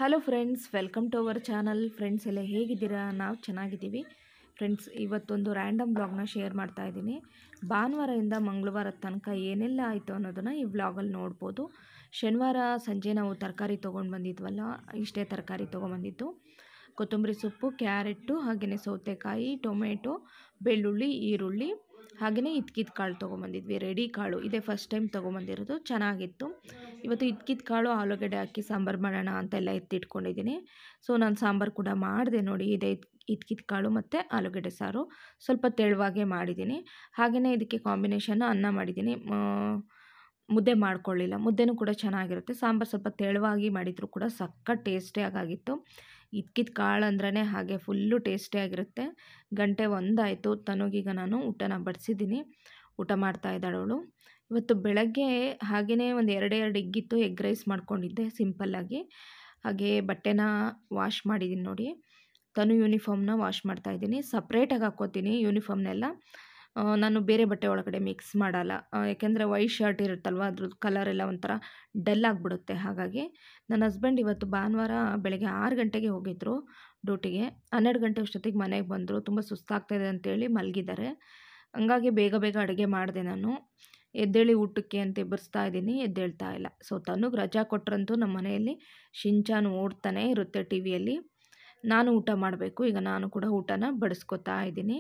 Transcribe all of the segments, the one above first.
Hello friends welcome to our channel friends ಎಲ್ಲ ಹೇಗಿದ್ದೀರಾ ನಾವು ಚೆನ್ನಾಗಿದ್ದೀವಿ ಫ್ರೆಂಡ್ಸ್ ಇವತ್ತೊಂದು ರ್ಯಾಂಡಮ್ ಬ್ಲಾಗ್ನ ಶೇರ್ ಮಾಡ್ತಾ ಇದ್ದೀನಿ ಭಾನುವಾರದಿಂದ ಮಂಗಳವಾರದ ತನಕ ಏನೆಲ್ಲ ಆಯಿತು ಅನ್ನೋದನ್ನು ಈ ವ್ಲಾಗಲ್ಲಿ ನೋಡ್ಬೋದು ಶನಿವಾರ ಸಂಜೆ ನಾವು ತರಕಾರಿ ತೊಗೊಂಡು ಬಂದಿದ್ವಲ್ಲ ಇಷ್ಟೇ ತರಕಾರಿ ತೊಗೊಂಬಂದಿದ್ದು ಕೊತ್ತಂಬರಿ ಸೊಪ್ಪು ಕ್ಯಾರೆಟ್ಟು ಹಾಗೆಯೇ ಸೌತೆಕಾಯಿ ಟೊಮೆಟೊ ಬೆಳ್ಳುಳ್ಳಿ ಈರುಳ್ಳಿ ಹಾಗೆಯೇ ಇದ್ಕಿದ ಕಾಳು ತೊಗೊಂಬಂದಿದ್ವಿ ರೆಡಿ ಕಾಳು ಇದೇ ಫಸ್ಟ್ ಟೈಮ್ ತೊಗೊಂಬಂದಿರೋದು ಚೆನ್ನಾಗಿತ್ತು ಇವತ್ತು ಇದ್ಕಿದ ಕಾಳು ಆಲೂಗಡ್ಡೆ ಹಾಕಿ ಸಾಂಬಾರು ಮಾಡೋಣ ಅಂತೆಲ್ಲ ಎತ್ತಿಟ್ಕೊಂಡಿದ್ದೀನಿ ಸೊ ನಾನು ಸಾಂಬಾರು ಕೂಡ ಮಾಡಿದೆ ನೋಡಿ ಇದೆ ಇದ್ಕಿದ ಕಾಳು ಮತ್ತು ಆಲೂಗಡ್ಡೆ ಸಾರು ಸ್ವಲ್ಪ ತೆಳುವಾಗೇ ಮಾಡಿದ್ದೀನಿ ಹಾಗೆಯೇ ಇದಕ್ಕೆ ಕಾಂಬಿನೇಷನ್ ಅನ್ನ ಮಾಡಿದ್ದೀನಿ ಮುದ್ದೆ ಮಾಡ್ಕೊಳ್ಳಿಲ್ಲ ಮುದ್ದೆನೂ ಕೂಡ ಚೆನ್ನಾಗಿರುತ್ತೆ ಸಾಂಬಾರು ಸ್ವಲ್ಪ ತೆಳುವಾಗಿ ಮಾಡಿದರೂ ಕೂಡ ಸಕ್ಕ ಟೇಸ್ಟಿಯಾಗಿತ್ತು ಇದ್ಕಿದ ಕಾಳು ಅಂದ್ರೇ ಹಾಗೆ ಫುಲ್ಲು ಟೇಸ್ಟಿಯಾಗಿರುತ್ತೆ ಗಂಟೆ ಒಂದಾಯಿತು ತನಗೀಗ ನಾನು ಊಟನ ಬಡಿಸಿದ್ದೀನಿ ಊಟ ಮಾಡ್ತಾ ಇದ್ದಾಳೆ ಅವಳು ಇವತ್ತು ಬೆಳಗ್ಗೆ ಹಾಗೆಯೇ ಒಂದು ಎರಡೇ ಎರಡು ಎಗ್ಗಿತ್ತು ಎಗ್ ರೈಸ್ ಮಾಡ್ಕೊಂಡಿದ್ದೆ ಸಿಂಪಲ್ಲಾಗಿ ಹಾಗೆ ಬಟ್ಟೆನ ವಾಶ್ ಮಾಡಿದ್ದೀನಿ ನೋಡಿ ತನು ಯೂನಿಫಾರ್ಮ್ನ ವಾಶ್ ಮಾಡ್ತಾಯಿದ್ದೀನಿ ಸಪ್ರೇಟಾಗಿ ಹಾಕ್ಕೋತೀನಿ ಯೂನಿಫಾರ್ಮ್ನೆಲ್ಲ ನಾನು ಬೇರೆ ಬಟ್ಟೆ ಒಳಗಡೆ ಮಿಕ್ಸ್ ಮಾಡಲ್ಲ ಯಾಕೆಂದರೆ ವೈಟ್ ಶರ್ಟ್ ಇರುತ್ತಲ್ವ ಅದ್ರದ್ದು ಕಲರ್ ಎಲ್ಲ ಒಂಥರ ಡಲ್ ಆಗಿಬಿಡುತ್ತೆ ಹಾಗಾಗಿ ನನ್ನ ಹಸ್ಬೆಂಡ್ ಇವತ್ತು ಭಾನುವಾರ ಬೆಳಗ್ಗೆ ಆರು ಗಂಟೆಗೆ ಹೋಗಿದ್ರು ಡ್ಯೂಟಿಗೆ ಹನ್ನೆರಡು ಗಂಟೆ ಅಷ್ಟೊತ್ತಿಗೆ ಮನೆಗೆ ಬಂದರು ತುಂಬ ಸುಸ್ತಾಗ್ತಾಯಿದೆ ಅಂತೇಳಿ ಮಲಗಿದ್ದಾರೆ ಹಂಗಾಗಿ ಬೇಗ ಬೇಗ ಅಡುಗೆ ಮಾಡಿದೆ ನಾನು ಎದ್ದೇಳಿ ಊಟಕ್ಕೆ ಅಂತ ಎಬ್ಬರಿಸ್ತಾ ಇದ್ದೀನಿ ಎದ್ದೇಳ್ತಾ ಇಲ್ಲ ಸೊ ತನಗೆ ರಜಾ ಕೊಟ್ರಂತೂ ನಮ್ಮ ಮನೆಯಲ್ಲಿ ಶಿಂಚಾನು ಓಡ್ತಾನೆ ಇರುತ್ತೆ ಟಿ ವಿಯಲ್ಲಿ ನಾನು ಊಟ ಮಾಡಬೇಕು ಈಗ ನಾನು ಕೂಡ ಊಟನ ಬಡಿಸ್ಕೊತಾ ಇದ್ದೀನಿ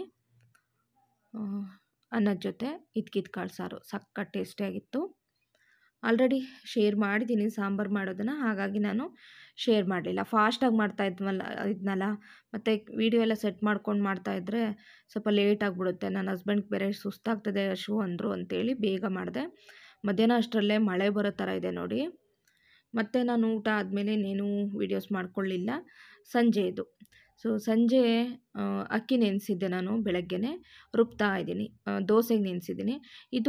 ಅನ್ನದ ಜೊತೆ ಇದ್ಕಿದ ಕಾಳು ಸಾರು ಸಕ್ಕ ಟೇಸ್ಟಿಯಾಗಿತ್ತು ಆಲ್ರೆಡಿ ಶೇರ್ ಮಾಡಿದ್ದೀನಿ ಸಾಂಬಾರು ಮಾಡೋದನ್ನು ಹಾಗಾಗಿ ನಾನು ಶೇರ್ ಮಾಡಲಿಲ್ಲ ಫಾಸ್ಟಾಗಿ ಮಾಡ್ತಾ ಇದ್ವಲ್ಲ ಇದನ್ನಲ್ಲ ಮತ್ತು ವೀಡಿಯೋ ಎಲ್ಲ ಸೆಟ್ ಮಾಡ್ಕೊಂಡು ಮಾಡ್ತಾಯಿದ್ರೆ ಸ್ವಲ್ಪ ಲೇಟ್ ಆಗಿಬಿಡುತ್ತೆ ನನ್ನ ಹಸ್ಬೆಂಡ್ಗೆ ಬೇರೆ ಸುಸ್ತಾಗ್ತದೆ ಶೂ ಅಂದರು ಅಂತೇಳಿ ಬೇಗ ಮಾಡಿದೆ ಮಧ್ಯಾಹ್ನ ಅಷ್ಟರಲ್ಲೇ ಮಳೆ ಬರೋ ಥರ ಇದೆ ನೋಡಿ ಮತ್ತು ನಾನು ಊಟ ಆದಮೇಲೆ ಇನ್ನೇನು ವೀಡಿಯೋಸ್ ಮಾಡ್ಕೊಳ್ಳಿಲ್ಲ ಸಂಜೆ ಇದು ಸೊ ಸಂಜೆ ಅಕ್ಕಿ ನೆನೆಸಿದ್ದೆ ನಾನು ಬೆಳಗ್ಗೆನೆ ರುಬ್ತಾ ಇದ್ದೀನಿ ದೋಸೆಗೆ ನೆನೆಸಿದ್ದೀನಿ ಇದು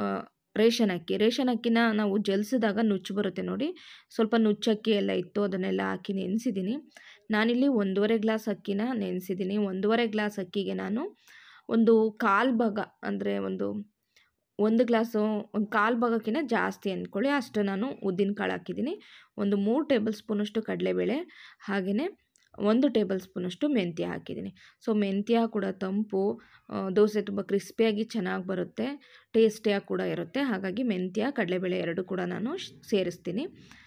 ರೇಷನ್ ಅಕ್ಕಿ ರೇಷನ್ ಅಕ್ಕಿನ ನಾವು ಜಲ್ಸಿದಾಗ ನುಚ್ಚು ಬರುತ್ತೆ ನೋಡಿ ಸ್ವಲ್ಪ ನುಚ್ಚಕ್ಕಿ ಎಲ್ಲ ಇತ್ತು ಅದನ್ನೆಲ್ಲ ಹಾಕಿ ನೆನೆಸಿದ್ದೀನಿ ನಾನಿಲ್ಲಿ ಒಂದೂವರೆ ಗ್ಲಾಸ್ ಅಕ್ಕಿನ ನೆನೆಸಿದ್ದೀನಿ ಒಂದೂವರೆ ಗ್ಲಾಸ್ ಅಕ್ಕಿಗೆ ನಾನು ಒಂದು ಕಾಲು ಭಾಗ ಅಂದರೆ ಒಂದು ಒಂದು ಗ್ಲಾಸು ಒಂದು ಕಾಲು ಭಾಗಕ್ಕಿಂತ ಜಾಸ್ತಿ ಅಂದ್ಕೊಳ್ಳಿ ಅಷ್ಟು ನಾನು ಉದ್ದಿನ ಕಾಳು ಹಾಕಿದ್ದೀನಿ ಒಂದು ಮೂರು ಟೇಬಲ್ ಸ್ಪೂನಷ್ಟು ಕಡಲೆಬೇಳೆ ಹಾಗೆಯೇ ಒಂದು ಟೇಬಲ್ ಸ್ಪೂನಷ್ಟು ಮೆಂತ್ಯ ಹಾಕಿದ್ದೀನಿ ಸೊ ಮೆಂತ್ಯ ಕೂಡ ತಂಪು ದೋಸೆ ತುಂಬ ಕ್ರಿಸ್ಪಿಯಾಗಿ ಚೆನ್ನಾಗಿ ಬರುತ್ತೆ ಟೇಸ್ಟಿಯಾಗಿ ಕೂಡ ಇರುತ್ತೆ ಹಾಗಾಗಿ ಮೆಂತ್ಯ ಕಡಲೆಬೇಳೆ ಎರಡು ಕೂಡ ನಾನು ಸೇರಿಸ್ತೀನಿ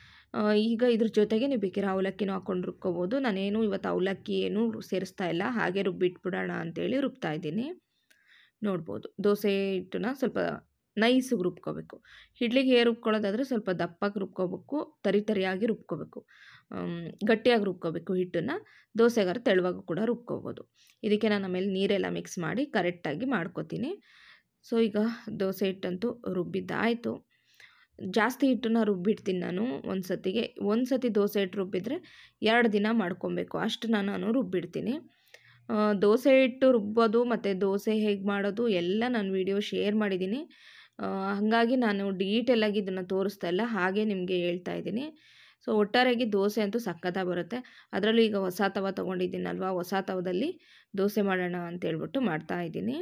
ಈಗ ಇದ್ರ ಜೊತೆಗೆ ನೀವು ಬೇಕಿರೋ ಅವಲಕ್ಕಿನೂ ಹಾಕ್ಕೊಂಡು ರುಬ್ಕೋಬೋದು ನಾನೇನು ಇವತ್ತು ಅವಲಕ್ಕಿ ಏನೂ ಸೇರಿಸ್ತಾ ಇಲ್ಲ ಹಾಗೆ ರುಬ್ಬಿಟ್ಬಿಡೋಣ ಅಂತೇಳಿ ರುಬ್ತಾ ಇದ್ದೀನಿ ನೋಡ್ಬೋದು ದೋಸೆ ಹಿಟ್ಟನ್ನ ಸ್ವಲ್ಪ ನೈಸಿಗೆ ರುಬ್ಕೋಬೇಕು ಇಡ್ಲಿಗೆ ರುಬ್ಕೊಳ್ಳೋದಾದರೆ ಸ್ವಲ್ಪ ದಪ್ಪಗೆ ರುಬ್ಕೋಬೇಕು ತರಿ ತರಿಯಾಗಿ ರುಬ್ಕೋಬೇಕು ಗಟ್ಟಿಯಾಗಿ ರುಬ್ಕೋಬೇಕು ಹಿಟ್ಟನ್ನು ದೋಸೆಗಾರ ತೆಳುವಾಗಿ ಕೂಡ ರುಬ್ಕೋಬೋದು ಇದಕ್ಕೆ ನಾನು ಆಮೇಲೆ ನೀರೆಲ್ಲ ಮಿಕ್ಸ್ ಮಾಡಿ ಕರೆಕ್ಟಾಗಿ ಮಾಡ್ಕೋತೀನಿ ಸೊ ಈಗ ದೋಸೆ ಹಿಟ್ಟಂತೂ ರುಬ್ಬಿದ್ದಾಯಿತು ಜಾಸ್ತಿ ಹಿಟ್ಟನ್ನು ರುಬ್ಬಿಡ್ತೀನಿ ನಾನು ಒಂದು ಸತಿಗೆ ಒಂದು ಸತಿ ದೋಸೆ ಹಿಟ್ಟು ರುಬ್ಬಿದರೆ ಎರಡು ದಿನ ಮಾಡ್ಕೊಬೇಕು ಅಷ್ಟು ನಾನು ರುಬ್ಬಿಡ್ತೀನಿ ದೋಸೆ ಹಿಟ್ಟು ರುಬ್ಬೋದು ಮತ್ತು ದೋಸೆ ಹೇಗೆ ಮಾಡೋದು ಎಲ್ಲ ನಾನು ವಿಡಿಯೋ ಶೇರ್ ಮಾಡಿದ್ದೀನಿ ಹಾಗಾಗಿ ನಾನು ಡೀಟೇಲಾಗಿ ಇದನ್ನು ತೋರಿಸ್ತಾ ಇಲ್ಲ ಹಾಗೆ ನಿಮಗೆ ಹೇಳ್ತಾ ಇದ್ದೀನಿ ಸೊ ಒಟ್ಟಾರೆಯಾಗಿ ದೋಸೆ ಅಂತೂ ಸಕ್ಕತ್ತಾಗಿ ಬರುತ್ತೆ ಅದರಲ್ಲೂ ಈಗ ಹೊಸ ತವ ತೊಗೊಂಡಿದ್ದೀನಲ್ವ ಹೊಸ ತವದಲ್ಲಿ ದೋಸೆ ಮಾಡೋಣ ಅಂತೇಳ್ಬಿಟ್ಟು ಮಾಡ್ತಾ ಇದ್ದೀನಿ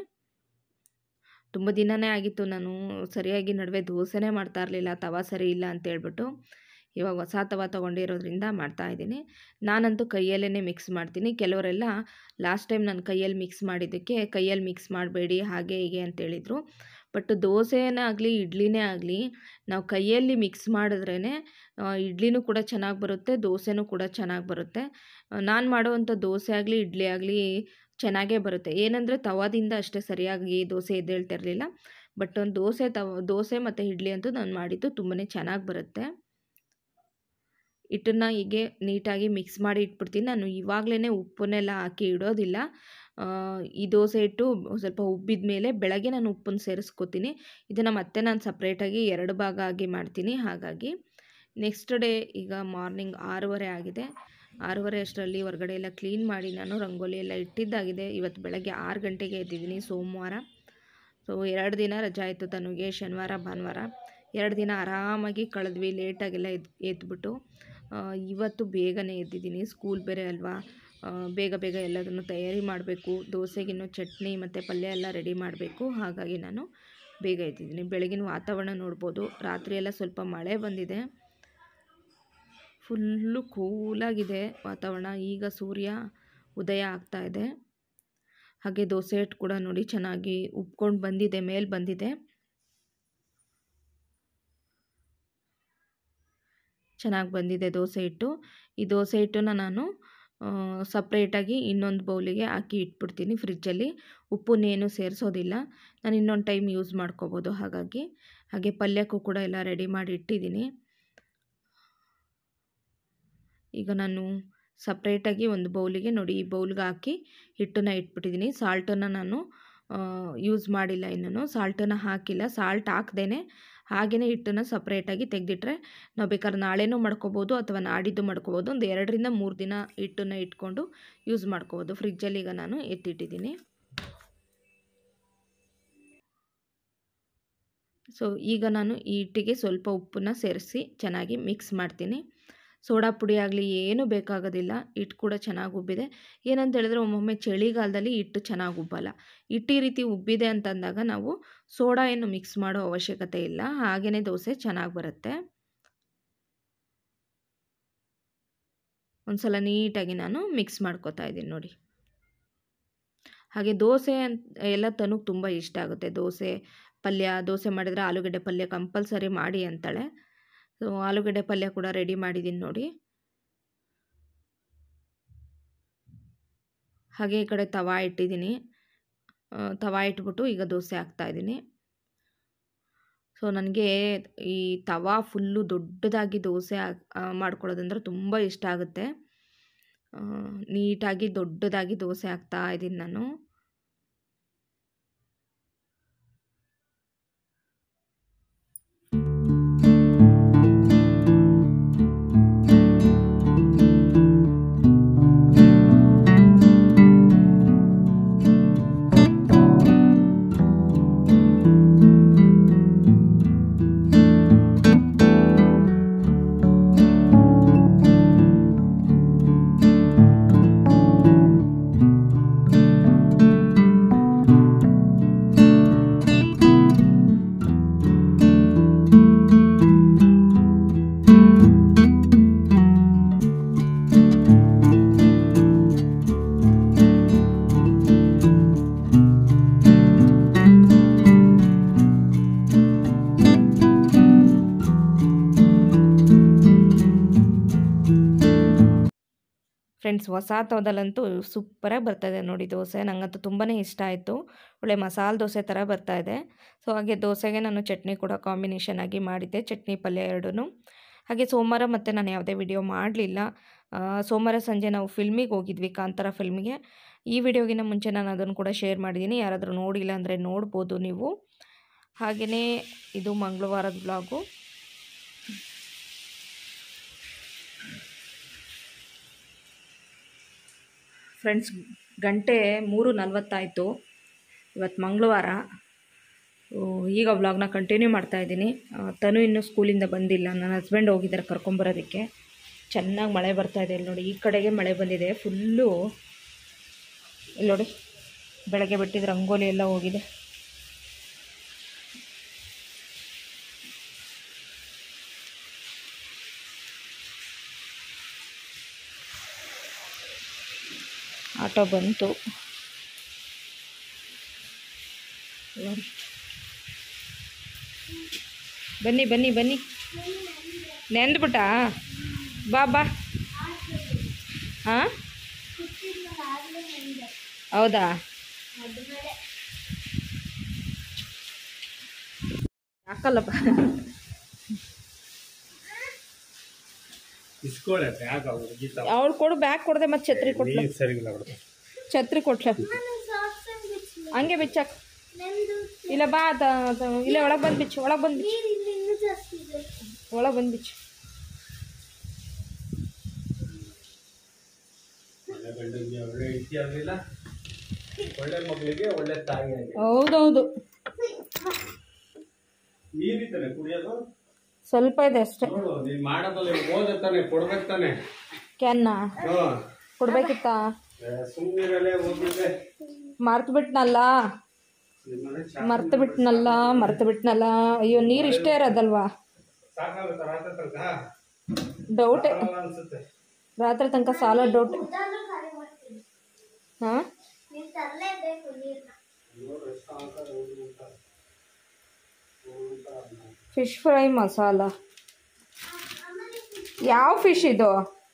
ತುಂಬ ದಿನವೇ ಆಗಿತ್ತು ನಾನು ಸರಿಯಾಗಿ ನಡುವೆ ದೋಸೆನೇ ಮಾಡ್ತಾ ಇರಲಿಲ್ಲ ತವ ಸರಿ ಇಲ್ಲ ಅಂತೇಳ್ಬಿಟ್ಟು ಇವಾಗ ಹೊಸ ತವ ತೊಗೊಂಡಿರೋದ್ರಿಂದ ಮಾಡ್ತಾಯಿದ್ದೀನಿ ನಾನಂತೂ ಕೈಯಲ್ಲೇ ಮಿಕ್ಸ್ ಮಾಡ್ತೀನಿ ಕೆಲವರೆಲ್ಲ ಲಾಸ್ಟ್ ಟೈಮ್ ನಾನು ಕೈಯಲ್ಲಿ ಮಿಕ್ಸ್ ಮಾಡಿದ್ದಕ್ಕೆ ಕೈಯಲ್ಲಿ ಮಿಕ್ಸ್ ಮಾಡಬೇಡಿ ಹಾಗೆ ಹೀಗೆ ಅಂತೇಳಿದರು ಬಟ್ ದೋಸೆನೇ ಆಗಲಿ ಇಡ್ಲಿನೇ ಆಗಲಿ ನಾವು ಕೈಯಲ್ಲಿ ಮಿಕ್ಸ್ ಮಾಡಿದ್ರೇ ಇಡ್ಲಿನೂ ಕೂಡ ಚೆನ್ನಾಗಿ ಬರುತ್ತೆ ದೋಸೆನೂ ಕೂಡ ಚೆನ್ನಾಗಿ ಬರುತ್ತೆ ನಾನು ಮಾಡೋವಂಥ ದೋಸೆ ಆಗಲಿ ಇಡ್ಲಿ ಆಗಲಿ ಚೆನ್ನಾಗೇ ಬರುತ್ತೆ ಏನಂದರೆ ತವಾದಿಂದ ಅಷ್ಟೇ ಸರಿಯಾಗಿ ದೋಸೆ ಎದ್ದೇಳ್ತಿರಲಿಲ್ಲ ಬಟ್ ಒಂದು ದೋಸೆ ತವ ದೋಸೆ ಮತ್ತು ಇಡ್ಲಿ ಅಂತೂ ನಾನು ಮಾಡಿದ್ದು ತುಂಬಾ ಚೆನ್ನಾಗಿ ಬರುತ್ತೆ ಹಿಟ್ಟನ್ನು ಹೀಗೆ ನೀಟಾಗಿ ಮಿಕ್ಸ್ ಮಾಡಿ ಇಟ್ಬಿಡ್ತೀನಿ ನಾನು ಇವಾಗಲೇ ಉಪ್ಪನ್ನೆಲ್ಲ ಹಾಕಿ ಇಡೋದಿಲ್ಲ ಈ ದೋಸೆ ಹಿಟ್ಟು ಸ್ವಲ್ಪ ಉಬ್ಬಿದ ಮೇಲೆ ಬೆಳಗ್ಗೆ ನಾನು ಉಪ್ಪನ್ನು ಸೇರಿಸ್ಕೋತೀನಿ ಇದನ್ನು ಮತ್ತೆ ನಾನು ಸಪ್ರೇಟಾಗಿ ಎರಡು ಭಾಗ ಆಗಿ ಮಾಡ್ತೀನಿ ಹಾಗಾಗಿ ನೆಕ್ಸ್ಟ್ ಡೇ ಈಗ ಮಾರ್ನಿಂಗ್ ಆರೂವರೆ ಆಗಿದೆ ಆರೂವರೆ ಅಷ್ಟರಲ್ಲಿ ಹೊರಗಡೆ ಎಲ್ಲ ಕ್ಲೀನ್ ಮಾಡಿ ನಾನು ರಂಗೋಲಿ ಎಲ್ಲ ಇಟ್ಟಿದ್ದಾಗಿದೆ ಇವತ್ತು ಬೆಳಗ್ಗೆ ಆರು ಗಂಟೆಗೆ ಎದ್ದಿದ್ದೀನಿ ಸೋಮವಾರ ಸೊ ಎರಡು ದಿನ ರಜಾ ಆಯಿತು ತನಗೆ ಶನಿವಾರ ಭಾನುವಾರ ಎರಡು ದಿನ ಆರಾಮಾಗಿ ಕಳೆದ್ವಿ ಲೇಟಾಗೆಲ್ಲ ಎದ್ದು ಎದ್ಬಿಟ್ಟು ಇವತ್ತು ಬೇಗನೆ ಎದ್ದಿದ್ದೀನಿ ಸ್ಕೂಲ್ ಬೇರೆ ಅಲ್ವಾ ಬೇಗ ಬೇಗ ಎಲ್ಲದನ್ನು ತಯಾರಿ ಮಾಡಬೇಕು ದೋಸೆಗಿನ್ನೂ ಚಟ್ನಿ ಮತ್ತು ಪಲ್ಯ ಎಲ್ಲ ರೆಡಿ ಮಾಡಬೇಕು ಹಾಗಾಗಿ ನಾನು ಬೇಗ ಎದ್ದಿದ್ದೀನಿ ಬೆಳಗಿನ ವಾತಾವರಣ ನೋಡ್ಬೋದು ರಾತ್ರಿ ಎಲ್ಲ ಸ್ವಲ್ಪ ಮಳೆ ಬಂದಿದೆ ಫುಲ್ಲು ಕೂಲಾಗಿದೆ ವಾತಾವರಣ ಈಗ ಸೂರ್ಯ ಉದಯ ಆಗ್ತಾ ಇದೆ ಹಾಗೆ ದೋಸೆ ಹಿಟ್ಟು ಕೂಡ ನೋಡಿ ಚೆನ್ನಾಗಿ ಉಬ್ಕೊಂಡು ಬಂದಿದೆ ಮೇಲೆ ಬಂದಿದೆ ಚೆನ್ನಾಗಿ ಬಂದಿದೆ ದೋಸೆ ಹಿಟ್ಟು ಈ ದೋಸೆ ಹಿಟ್ಟನ್ನ ನಾನು ಸಪ್ರೇಟಾಗಿ ಇನ್ನೊಂದು ಬೌಲಿಗೆ ಹಾಕಿ ಇಟ್ಬಿಡ್ತೀನಿ ಫ್ರಿಜ್ಜಲ್ಲಿ ಉಪ್ಪನ್ನೇನು ಸೇರಿಸೋದಿಲ್ಲ ನಾನು ಇನ್ನೊಂದು ಟೈಮ್ ಯೂಸ್ ಮಾಡ್ಕೋಬೋದು ಹಾಗಾಗಿ ಹಾಗೆ ಪಲ್ಯಕ್ಕೂ ಕೂಡ ಎಲ್ಲ ರೆಡಿ ಮಾಡಿ ಇಟ್ಟಿದ್ದೀನಿ ಈಗ ನಾನು ಸಪ್ರೇಟಾಗಿ ಒಂದು ಬೌಲಿಗೆ ನೋಡಿ ಈ ಬೌಲ್ಗೆ ಹಾಕಿ ಹಿಟ್ಟನ್ನು ಇಟ್ಬಿಟ್ಟಿದ್ದೀನಿ ಸಾಲ್ಟನ್ನು ನಾನು ಯೂಸ್ ಮಾಡಿಲ್ಲ ಇನ್ನೂ ಸಾಲ್ಟನ್ನು ಹಾಕಿಲ್ಲ ಸಾಲ್ಟ್ ಹಾಕ್ದೇ ಹಾಗೆಯೇ ಹಿಟ್ಟನ್ನು ಸಪ್ರೇಟಾಗಿ ತೆಗೆದಿಟ್ರೆ ನಾವು ಬೇಕಾದ್ರೆ ನಾಳೆನೂ ಮಾಡ್ಕೋಬೋದು ಅಥವಾ ನಾಡಿದ್ದು ಮಾಡ್ಕೋಬೋದು ಒಂದು ಎರಡರಿಂದ ಮೂರು ದಿನ ಹಿಟ್ಟನ್ನು ಇಟ್ಕೊಂಡು ಯೂಸ್ ಮಾಡ್ಕೋಬೋದು ಫ್ರಿಜ್ಜಲ್ಲಿ ಈಗ ನಾನು ಎತ್ತಿಟ್ಟಿದ್ದೀನಿ ಸೊ ಈಗ ನಾನು ಈ ಹಿಟ್ಟಿಗೆ ಸ್ವಲ್ಪ ಉಪ್ಪನ್ನು ಸೇರಿಸಿ ಚೆನ್ನಾಗಿ ಮಿಕ್ಸ್ ಮಾಡ್ತೀನಿ ಸೋಡಾ ಪುಡಿ ಆಗಲಿ ಏನೂ ಬೇಕಾಗೋದಿಲ್ಲ ಹಿಟ್ಟು ಕೂಡ ಚೆನ್ನಾಗಿ ಉಬ್ಬಿದೆ ಏನಂತ ಹೇಳಿದ್ರೆ ಒಮ್ಮೊಮ್ಮೆ ಚಳಿಗಾಲದಲ್ಲಿ ಹಿಟ್ಟು ಚೆನ್ನಾಗಿ ಉಬ್ಬಲ್ಲ ಹಿಟ್ಟು ಈ ರೀತಿ ಉಬ್ಬಿದೆ ಅಂತಂದಾಗ ನಾವು ಸೋಡಾ ಏನು ಮಿಕ್ಸ್ ಮಾಡೋ ಅವಶ್ಯಕತೆ ಇಲ್ಲ ಹಾಗೆಯೇ ದೋಸೆ ಚೆನ್ನಾಗಿ ಬರುತ್ತೆ ಒಂದು ಸಲ ನೀಟಾಗಿ ನಾನು ಮಿಕ್ಸ್ ಮಾಡ್ಕೊತಾ ಇದ್ದೀನಿ ನೋಡಿ ಹಾಗೆ ದೋಸೆ ಅಂತ ಎಲ್ಲ ತನಗೆ ತುಂಬ ಇಷ್ಟ ಆಗುತ್ತೆ ದೋಸೆ ಪಲ್ಯ ದೋಸೆ ಮಾಡಿದರೆ ಆಲೂಗಡ್ಡೆ ಪಲ್ಯ ಕಂಪಲ್ಸರಿ ಮಾಡಿ ಅಂತಾಳೆ ಸೊ ಆಲೂಗಡ್ಡೆ ಪಲ್ಯ ಕೂಡ ರೆಡಿ ಮಾಡಿದ್ದೀನಿ ನೋಡಿ ಹಾಗೆ ಈ ಕಡೆ ತವಾ ಇಟ್ಟಿದ್ದೀನಿ ತವಾ ಇಟ್ಬಿಟ್ಟು ಈಗ ದೋಸೆ ಹಾಕ್ತಾಯಿದ್ದೀನಿ ಸೊ ನನಗೆ ಈ ತವಾ ಫುಲ್ಲು ದೊಡ್ಡದಾಗಿ ದೋಸೆ ಮಾಡ್ಕೊಳ್ಳೋದಂದ್ರೆ ತುಂಬ ಇಷ್ಟ ಆಗುತ್ತೆ ನೀಟಾಗಿ ದೊಡ್ಡದಾಗಿ ದೋಸೆ ಹಾಕ್ತಾ ಇದ್ದೀನಿ ನಾನು ಫ್ರೆಂಡ್ಸ್ ಹೊಸ ತವದಲ್ಲಂತೂ ಸೂಪರಾಗಿ ಬರ್ತಾಯಿದೆ ನೋಡಿ ದೋಸೆ ನನಗಂತೂ ತುಂಬಾ ಇಷ್ಟ ಆಯಿತು ಒಳ್ಳೆ ಮಸಾಲೆ ದೋಸೆ ಥರ ಬರ್ತಾಯಿದೆ ಸೊ ಹಾಗೆ ದೋಸೆಗೆ ನಾನು ಚಟ್ನಿ ಕೂಡ ಕಾಂಬಿನೇಷನ್ ಆಗಿ ಮಾಡಿದ್ದೆ ಚಟ್ನಿ ಪಲ್ಯ ಎರಡೂ ಹಾಗೆ ಸೋಮವಾರ ಮತ್ತು ನಾನು ಯಾವುದೇ ವಿಡಿಯೋ ಮಾಡಲಿಲ್ಲ ಸೋಮವಾರ ಸಂಜೆ ನಾವು ಫಿಲ್ಮಿಗೆ ಹೋಗಿದ್ವಿ ಕಾಂತಾರ ಫಿಲ್ಮಿಗೆ ಈ ವಿಡಿಯೋಗಿನ ಮುಂಚೆ ನಾನು ಅದನ್ನು ಕೂಡ ಶೇರ್ ಮಾಡಿದ್ದೀನಿ ಯಾರಾದರೂ ನೋಡಿಲ್ಲ ಅಂದರೆ ನೋಡ್ಬೋದು ನೀವು ಹಾಗೆಯೇ ಇದು ಮಂಗಳವಾರದ ಬ್ಲಾಗು ಫ್ರೆಂಡ್ಸ್ ಗಂಟೆ ಮೂರು ನಲ್ವತ್ತಾಯಿತು ಇವತ್ತು ಮಂಗಳವಾರ ಈಗ ವ್ಲಾಗ್ನ ಕಂಟಿನ್ಯೂ ಮಾಡ್ತಾಯಿದ್ದೀನಿ ತನು ಇನ್ನೂ ಸ್ಕೂಲಿಂದ ಬಂದಿಲ್ಲ ನನ್ನ ಹಸ್ಬೆಂಡ್ ಹೋಗಿದ್ದಾರೆ ಕರ್ಕೊಂಬರೋದಕ್ಕೆ ಚೆನ್ನಾಗಿ ಮಳೆ ಬರ್ತಾಯಿದೆ ಇಲ್ಲಿ ನೋಡಿ ಈ ಕಡೆಗೆ ಮಳೆ ಬಂದಿದೆ ಫುಲ್ಲು ಇಲ್ಲಿ ನೋಡಿ ಬೆಳಗ್ಗೆ ಬಿಟ್ಟಿದ್ದು ರಂಗೋಲಿ ಎಲ್ಲ ಹೋಗಿದೆ ಆಟೋ ಬಂತು ನೋಡಿ ಬನ್ನಿ ಬನ್ನಿ ಬನ್ನಿ ನೆಂದ್ಬಿಟ್ಟಾ ಬಾ ಬಾ ಹಾಂ ಹೌದಾ ಯಾಕಲ್ಲಪ್ಪ ಇಸ್ಕೊಳ್ಳೆ ಬ್ಯಾಗ್ ಅವ್ರು ಗೀತಾ ಅವಳು ಕೊಡು ಬ್ಯಾಗ್ ಕೊಡದೆ ಮತ್ತೆ ಛತ್ರಿ ಕೊಟ್ಲ ನೀರು ಸರಿಗಿಲ್ಲ ಬಿಡು ಛತ್ರಿ ಕೊಟ್ಲ ಹಂಗೆ ಬಿಚ್ಚಾಕ್ ಇಲ್ಲ ಬಾ ತ- ತ- ಇಲ್ಲ ಒಳಗೆ ಬಂದು ಬಿಚ್ಚು ಒಳಗೆ ಬಂದು ಬಿಚ್ಚು ಒಳಗೆ ಬಂದು ಬಿಚ್ಚು ಒಳ್ಳೆ ಗಂಡನಿಗೆ ಒಳ್ಳೆ ಹೆಂಡತಿ ಆಗಲಿಲ್ಲ ಒಳ್ಳೆ ಮಗಳಿಗೆ ಒಳ್ಳೆ ತಾಯಿ ಆಗಿ ಹೌದೌದು ನೀರಿದ್ದಾನೆ ಕುಡಿಯೋದು ಸ್ವಲ್ಪ ಇದೆ ಅಷ್ಟೇ ನೋಡು ನೀನ್ ಮಾಡೋದಲ್ಲ ಓದ ತಾನೆ ಕೊಡ್ಬೇಕು ತಾನೆ ಕ್ಯಾನ್ನ ಹ್ಞೂ ಕೊಡ್ಬೇಕಿತ್ತಾ ಸುಮ್ಮನಿರಲ್ಲೇ ಹೋಗಿದ್ದೆ ಮರ್ತು ಬಿಟ್ನಲ್ಲ ಮರ್ತು ಬಿಟ್ನಲ್ಲ ಮರ್ತು ಬಿಟ್ನಲ್ಲ ಅಯ್ಯೋ ನೀರು ಇಷ್ಟೇ ಇರೋದಲ್ವಾ ಸಾಕಾಗುತ್ತಾ ರಾತ್ರಿ ತನಕ ಡೌಟೇ ಬರಲ್ಲ ಅನ್ಸುತ್ತೆ ರಾತ್ರಿ ತನಕ ಸಾಲ ಡೌಟ್ ಹಾಂ ನೀನ್ ತರಲೇಬೇಕು ನೀರ್ನ ನೋಡು ಎಷ್ಟು ಹಾಕ್ತಾರೆ ನೋಡಿ ಊಟ ಊಟ ಅನ್ನ. ಫಿಶ್ ಫ್ರೈ ಮಸಾಲ ಯಾವ ಫಿಶ್ ಇದು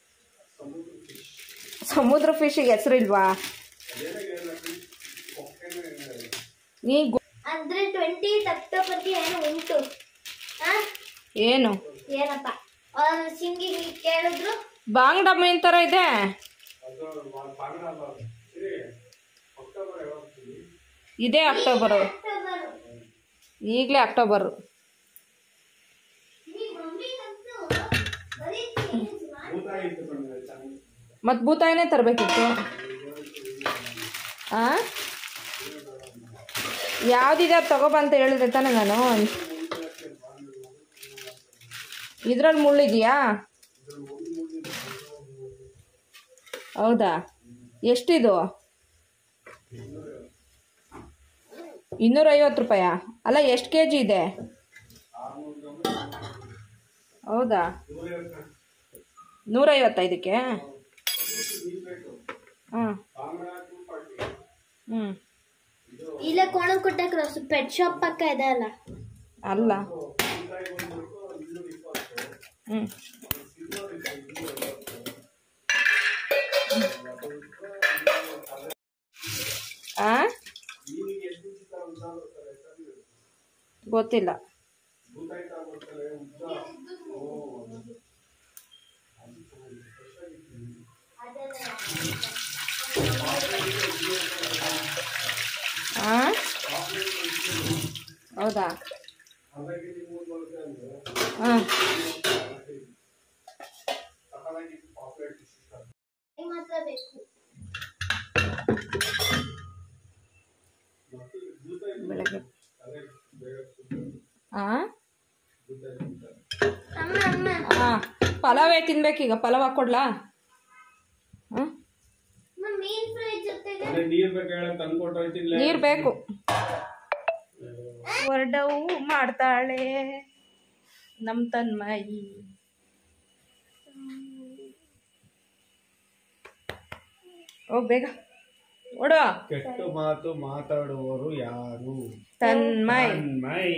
ಸಮುದ್ರ ಫಿಶಿಗೆ ಹೆಸರಿಲ್ವಾ ನೀ ಗೊ- ಅಂದ್ರೆ ಟ್ವೆಂಟಿ ಅಕ್ಟೋಬರ್ಗೆ ಏನು ಉಂಟು ಆ? ಏನು ಏನಪ್ಪ ಅವ್ರು ಸಿಂಗಿಗೆ ಕೇಳಿದ್ರು ಬಾಂಗ್ಡಾ ಮೀನ್ ಥರ ಇದೆ ಅದು ಬಾಂಗ್ಲ ಅಲ್ಲ ಅದು. ಸರಿ ಅಕ್ಟೋಬರ್ ಯಾವಾಗ ಇದೇ ಅಕ್ಟೋಬರು ಅಕ್ಟೋಬರ್ ಈಗಲೇ ಅಕ್ಟೋಬರು ನಿಮ್ಮ ಮಮ್ಮಿಗಂತೂ ಬರೀ change ಮಾಡಿ ಊಟ ಇತ್ತು ಕಣ್ರೆ ಚೆನ್ನಾಗಿ ಮತ್ತು ಭೂತಾಯಿನೇ ತರಬೇಕಿತ್ತು ಆ ಯಾವುದಿದೆ ಅದು ತಗೊಬಂತ ಹೇಳಿದೆ ತಾನೆ ನಾನು ಇದ್ರಲ್ಲಿ ಮುಳ್ಳಿದೆಯಾ ಹೌದಾ ಎಷ್ಟಿದು ಇನ್ನೂರೈವತ್ತು ರೂಪಾಯಾ ಅಲ್ಲ ಎಷ್ಟು ಕೆ ಜಿ ಇದೆ ಹೌದಾ ನೂರೈವತ್ತೈದಕ್ಕೆ ಹಾಂ ಹ್ಞೂ ಇಲ್ಲೇ ಕೋಣಕೊಟ್ಟ ಕ್ರಾಸ್ ಪೆಟ್ ಶಾಪ್ ಪಕ್ಕ ಇದೆ ಅಲ್ಲ ಅಲ್ಲ ಹ್ಞೂ ಆ ಗೊತ್ತಿಲ್ಲ ಆ ಹೌದಾ ಹಾಂ ಮಾತ್ರ ಬೇಕು ಬೆಳಗ್ಗೆ ಆ ಅಮ್ಮ ಅಮ್ಮ ಹಾಂ ಪಲಾವೇ ತಿನ್ಬೇಕೀಗ ಪಲಾವ್ ಹಾಕ್ಕೊಡ್ಲಾ ಹಾಂ ಅಮ್ಮ ಮೀನ್ ಫ್ರೈ ಜೊತೆಗೆ ಅದೇ ನೀರ್ ಬೇಕು ಹೇಳ ತಂದು ಕೊಟ್ಟೋಯ್ತಿಲ್ಲ ನೀರು ಬೇಕು ಹೊರಡವು ಮಾಡ್ತಾಳೆ ನಮ್ಮ ತನ್ಮಾಯಿ ಹೋಗ್ ಬೇಗ ಓಡು ಕೆಟ್ಟ ಮಾತು ಮಾತಾಡುವವರು ಯಾರು ತನ್ಮಯ್ ಮೈ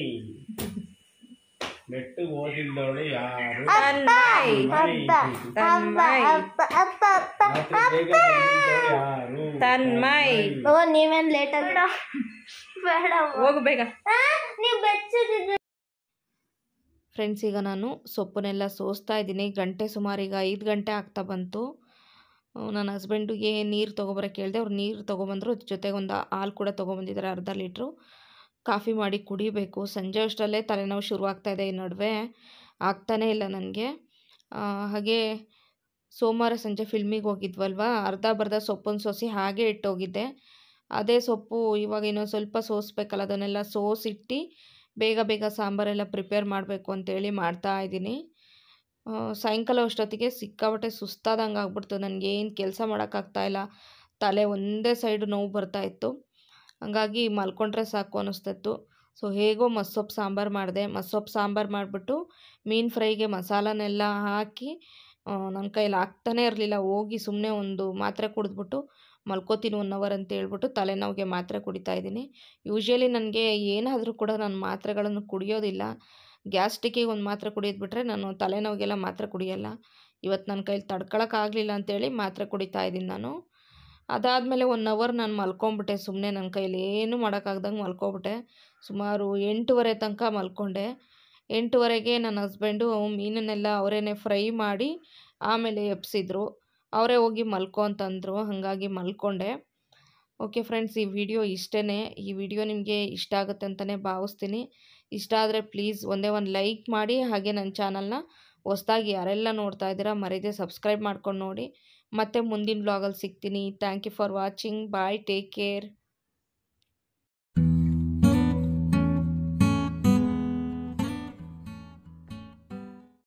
ನೆಟ್ಟು ಓದಿಲ್ಲವಳು ಯಾರು ತನ್ಮಯ್ ಮೈ. ತನ್ಮಯ್ ರಾತ್ರಿ ಬೇಗ ಬಂದಿದ್ದವಳು ಯಾರು ತನ್ಮಯ್ ಓ ನೀವೇನ್ ಲೇಟ್ ಆಗಿ ಬೇಡ ಹೋಗು ಬೇಗ ನೀವು ಬೆಚ್ಚಗಿದ್ರೆ ಫ್ರೆಂಡ್ಸ್ ಈಗ ನಾನು ಸೊಪ್ಪನ್ನೆಲ್ಲ ಸೋಸ್ತಾ ಇದ್ದೀನಿ ಗಂಟೆ ಸುಮಾರು ಈಗ ಐದು ಗಂಟೆ ಆಗ್ತಾ ಬಂತು ಆ, ನನ್ನ ಹಸ್ಬೆಂಡಿಗೆ ನೀರು ತೊಗೊಬರಕ್ಕೆ ಕೇಳಿದೆ ಅವ್ರು ನೀರು ತೊಗೊಬಂದರು ಜೊತೆಗೆ ಒಂದು ಹಾಲು ಕೂಡ ತೊಗೊಬಂದಿದ್ದಾರೆ ಅರ್ಧ ಲೀಟ್ರು ಕಾಫಿ ಮಾಡಿ ಕುಡಿಬೇಕು ಸಂಜೆ ಅಷ್ಟರಲ್ಲೇ ತಲೆನೋವು ಶುರು ಆಗ್ತಾ ಇದೆ ಈ ನಡುವೆ ಆಗ್ತಾನೇ ಇಲ್ಲ ನನಗೆ ಹಾಗೆ ಸೋಮವಾರ ಸಂಜೆ ಫಿಲ್ಮಿಗೆ ಹೋಗಿದ್ವಲ್ವ ಅರ್ಧ ಬರ್ಧ ಸೊಪ್ಪನ್ನು ಸೋಸಿ ಹಾಗೆ ಇಟ್ಟೋಗಿದ್ದೆ ಅದೇ ಸೊಪ್ಪು ಇವಾಗ ಇನ್ನೊಂದು ಸ್ವಲ್ಪ ಸೋಸ್ಬೇಕಲ್ಲ ಅದನ್ನೆಲ್ಲ ಸೋಸಿಟ್ಟು ಬೇಗ ಬೇಗ ಸಾಂಬಾರೆಲ್ಲ ಪ್ರಿಪೇರ್ ಮಾಡಬೇಕು ಅಂತೇಳಿ ಮಾಡ್ತಾ ಇದ್ದೀನಿ ಆ, ಸಾಯಂಕಾಲ ಅಷ್ಟೊತ್ತಿಗೆ ಸಿಕ್ಕಾಪಟ್ಟೆ ಸುಸ್ತಾದಂಗೆ ಆಗ್ಬಿಡ್ತು ನನಗೆ ಏನು ಕೆಲಸ ಮಾಡೋಕ್ಕಾಗ್ತಾಯಿಲ್ಲ ತಲೆ ಒಂದೇ ಸೈಡು ನೋವು ಬರ್ತಾ ಇತ್ತು ಹಂಗಾಗಿ ಮಲ್ಕೊಂಡ್ರೆ ಸಾಕು ಅನ್ನಿಸ್ತಿತ್ತು ಸೊ ಹೇಗೋ ಮಸ್ಸೊಪ್ಪು ಸಾಂಬಾರು ಮಾಡಿದೆ ಮಸ್ಸೊಪ್ಪು ಸಾಂಬಾರು ಮಾಡಿಬಿಟ್ಟು ಮೀನು ಫ್ರೈಗೆ ಮಸಾಲನೆಲ್ಲ ಹಾಕಿ ನನ್ನ ಕೈಲಿ ಆಗ್ತಾನೇ ಇರಲಿಲ್ಲ ಹೋಗಿ ಸುಮ್ಮನೆ ಒಂದು ಮಾತ್ರೆ ಕುಡಿದ್ಬಿಟ್ಟು ಮಲ್ಕೋತೀನಿ ಒನ್ ಅವರ್ ಅಂತ ಹೇಳ್ಬಿಟ್ಟು ತಲೆನೋವಿಗೆ ಮಾತ್ರೆ ಕುಡಿತಾ ಇದ್ದೀನಿ ಯೂಶ್ವಲಿ ನನಗೆ ಏನಾದರೂ ಕೂಡ ನಾನು ಮಾತ್ರೆಗಳನ್ನು ಕುಡಿಯೋದಿಲ್ಲ ಗ್ಯಾಸ್ಟ್ರಿಕ್ಕಿಗೆ ಒಂದು ಮಾತ್ರೆ ಕುಡಿಯೋದು ಬಿಟ್ಟರೆ ನಾನು ತಲೆನೋವಿಗೆಲ್ಲ ಮಾತ್ರೆ ಕುಡಿಯಲ್ಲ ಇವತ್ತು ನನ್ನ ಕೈಲಿ ತಡ್ಕೊಳಕ್ಕಾಗಲಿಲ್ಲ ಅಂತೇಳಿ ಮಾತ್ರೆ ಕುಡಿತಾ ಇದ್ದೀನಿ ನಾನು ಅದಾದಮೇಲೆ ಒನ್ ಅವರ್ ನಾನು ಮಲ್ಕೊಂಬಿಟ್ಟೆ ಸುಮ್ಮನೆ ನನ್ನ ಕೈಲಿ ಏನೂ ಮಾಡೋಕ್ಕಾಗ್ದಂಗೆ ಮಲ್ಕೊಬಿಟ್ಟೆ ಸುಮಾರು ಎಂಟೂವರೆ ತನಕ ಮಲ್ಕೊಂಡೆ ಎಂಟೂವರೆಗೆ ನನ್ನ ಹಸ್ಬೆಂಡು ಮೀನನ್ನೆಲ್ಲ ಅವರೇನೆ ಫ್ರೈ ಮಾಡಿ ಆಮೇಲೆ ಎಬ್ಸಿದ್ರು ಅವರೇ ಹೋಗಿ ಮಲ್ಕೊ ಅಂತಂದರು ಹಾಗಾಗಿ ಮಲ್ಕೊಂಡೆ ಓಕೆ ಫ್ರೆಂಡ್ಸ್ ಈ ವಿಡಿಯೋ ಇಷ್ಟೇ ಈ ವಿಡಿಯೋ ನಿಮಗೆ ಇಷ್ಟ ಆಗುತ್ತೆ ಅಂತಲೇ ಭಾವಿಸ್ತೀನಿ ಇಷ್ಟ ಆದರೆ ಪ್ಲೀಸ್ ಒಂದೇ ಒಂದು ಲೈಕ್ ಮಾಡಿ ಹಾಗೆ ನನ್ನ ಚಾನಲ್ನ ಹೊಸ್ದಾಗಿ ಯಾರೆಲ್ಲ ನೋಡ್ತಾ ಇದ್ದೀರಾ ಮರೀದೆ ಸಬ್ಸ್ಕ್ರೈಬ್ ಮಾಡ್ಕೊಂಡು ನೋಡಿ ಮತ್ತೆ ಮುಂದಿನ ಬ್ಲಾಗಲ್ಲಿ ಸಿಗ್ತೀನಿ thank you for watching bye take care